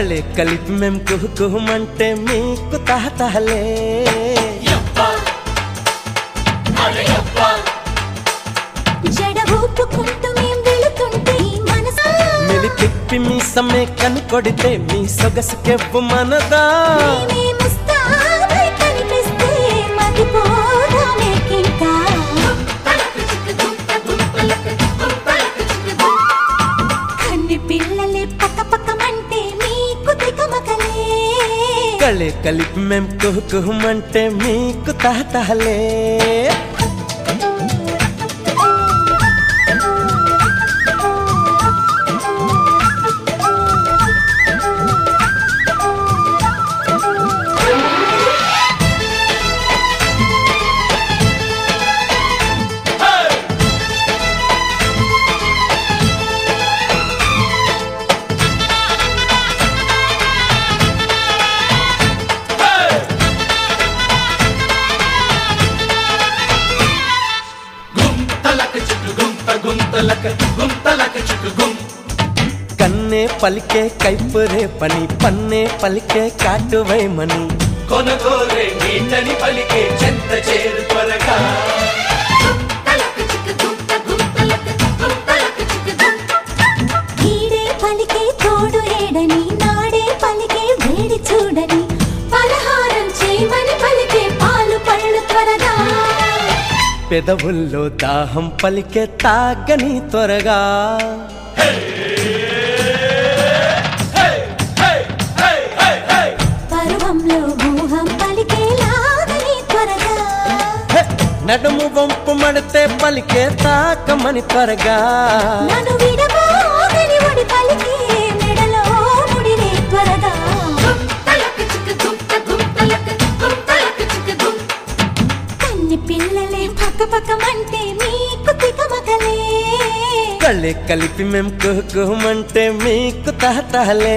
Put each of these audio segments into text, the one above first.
కళే కలిపి మేం కుహు కుహుమంటే మీకు తహతహలే జడ ఊపుకుంటూ మేం వెళుతుంటే ఈ మనసు మిలి తిప్పి మీ సమ్మె కనుకొడితే మీ సొగసుకెవ్వు మనదా మేమే ముస్తాబై కనిపిస్తే మతిపోదామేకింకా. కన్ని పిల్లలే పక్క పక్కమంటే మీకు తికమకలే కళే కలిపి మేం కుహు కుహుమంటే మీకు తహతహలే కన్నే పలికే కైపురే పని పన్నే పలికే కాటువైమని కొనగోరే నీటని పలికే చెంత చేరు త్వరగా ఈడే పలికే తోడు ఏడని నాడే పలికే వేడి చూడని పలహారం చేయమని పలికే పాలు పళ్ళు త్వరగా పెదవుల్లో దాహం పలికే తాగని త్వరగా పర్వంలో మోహం పలికే లాగని త్వరగా హె! నడుము వంపు మడితే పలికే తాకమని త్వరగా నన్ను విడబోగని ఒడి పలికే మెడలో ముడిరే త్వరగా కన్ని పిల్లలే పక్క పక్కమంటే మీకు తికమకలే కళ్ళే కలిపి మేం కుహు కుహుమంటే మీకు తహతహలే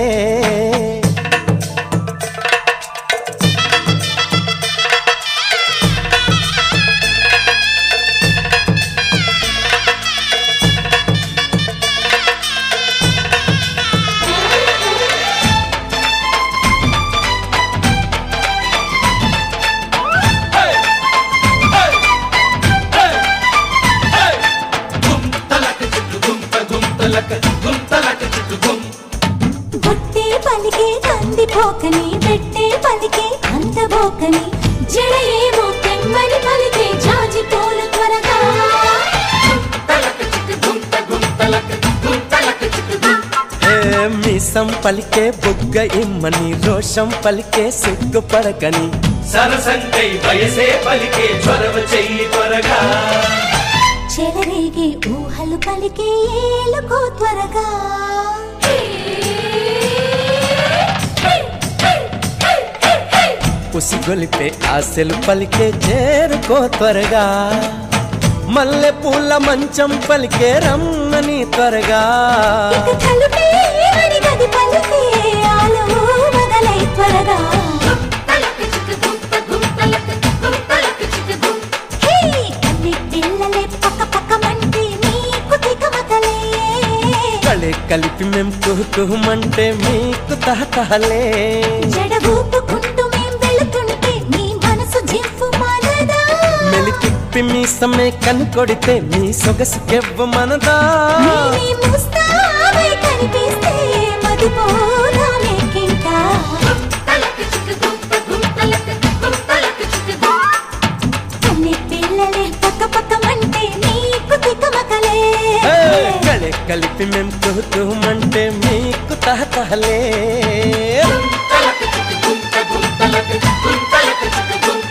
బుట్టే పలికే కందిపోకని పెట్టే పలికే అందబోకని జడ ఏమో తెమ్మని పలికే జాజి పూలు త్వరగా ఏ మీసం పలికే బుగ్గ ఇమ్మని రోషం పలికే సిగ్గుపడకని సరసంకై వయసే పలికే చొరవ చెయ్యి త్వరగా చెలరేగే ఊహలు పలికే ఏలుకో త్వరగా ఉసిగొలిపే ఆశలు పలికే చేరుకో త్వరగా మల్లె పూల మంచం పలికే రమ్మని త్వరగా ఇక తలుపే అని గది పలికే ఆలో మొదలై త్వరగా హే, కన్ని పిల్లలే పక్క పక్కమంటే మీకు తికమకలే కళే కలిపి మేం కుహు కుహుమంటే మీకు తహతహలే జడ ఊపుకుంటూ మేం వెళుతుంటే మీ మనసు జింపు మనదా మెలి తిప్పి మీ సమ్మె కనుకొడితే మీ సొగసుకెవ్వ మనదా మేమే ముస్తాబై కనిపిస్తే మదిపోదామేకింకా. కన్ని పిల్లలే పక్క పక్కమంటే మీకు తికమకలే ఏ, కళే కలిపి మేం కుహు కుహుమంటే మీకు తహతహలే గుంతలక